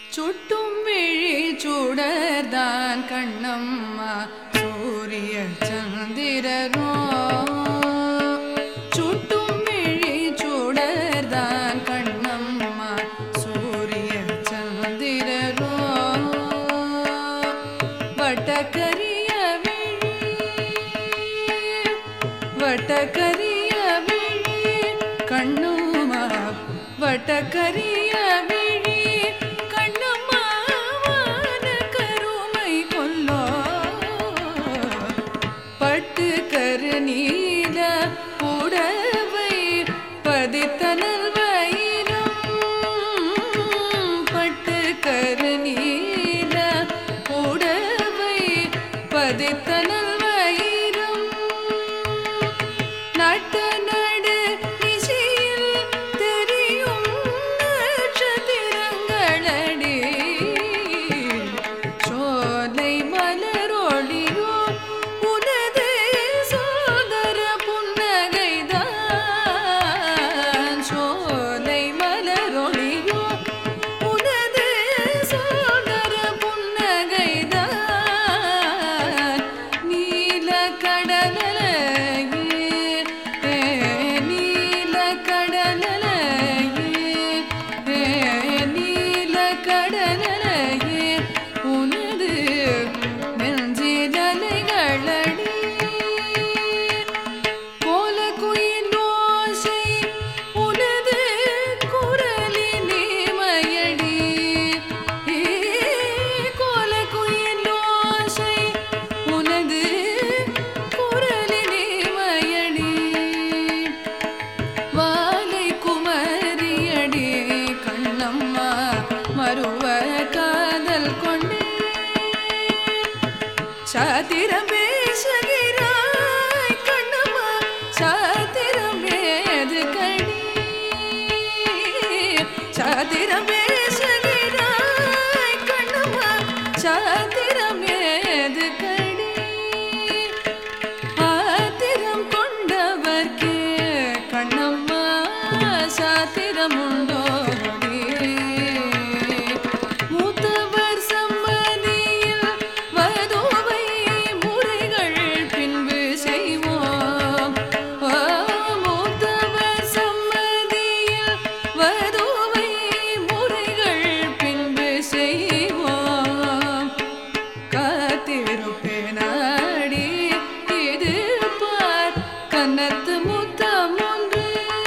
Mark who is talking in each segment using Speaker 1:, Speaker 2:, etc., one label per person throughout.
Speaker 1: சுட்டும் விழி சுடர்தான் கண்ணம்மா சூரிய சந்திரரோ சுட்டும் விழி சுடர்தான் கண்ணம்மா சூரிய சந்திரரோ வட்டக்கரிய விழி வட்டக்கரிய விழி கண்ணுமா வட்டக்கரிய விழி கண்ணுமா வான கருமை கொல்லோ பட்டு கருநீல புடவை பதித்தனல் வயிரம் பட்டு கருநீல புடவை பதித்தனல் வயிரம் நட்ட நடு நிசையில் தெரியும் நட்சத்திரங்களடி சோலை மலரொளியோ உனது சோதர புன்னகைதான் சோலை மலரொளியோ உனது சோதர புன்னகைதான் நீல கடலையே நீல கடலையே நீல கடலையே உனது நெஞ்சிலலைகளடி கோல குயில் ஓசை உனது குரலின் இமையடி கோல குயில் ஓசை உனது குரலின் இமையடி வாலை குமரியடி கண்ணம்மா மறுவ காதல் கொண்டே சாத்திரம் பேசுகிறாய் கண்ணம்மா சாத்திரம் ஏது கடி சாத்திரம் பேசுகிறாய் கண்ணம்மா சாத்திரம் ஏது கடி ஆத்திரம் கொண்டவர்க்கே கண்ணம்மா சாத்திரமுண்டோடி மூத்தவர் சம்மதியில் வதுவை முறைகள் பின்பு செய்வோம் ஆ, மூத்தவர் சம்மதியில் வதுவை முறைகள் பின்பு செய்வோம் காத்திருப்பேனாடி இது பார் கன்னத்து முத்தம் ஒன்று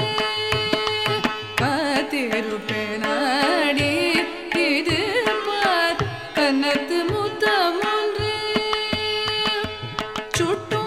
Speaker 1: காத்திருப்பேனாடி இது பார் கன்னத்து முத்தம் ஒன்று சுட்டு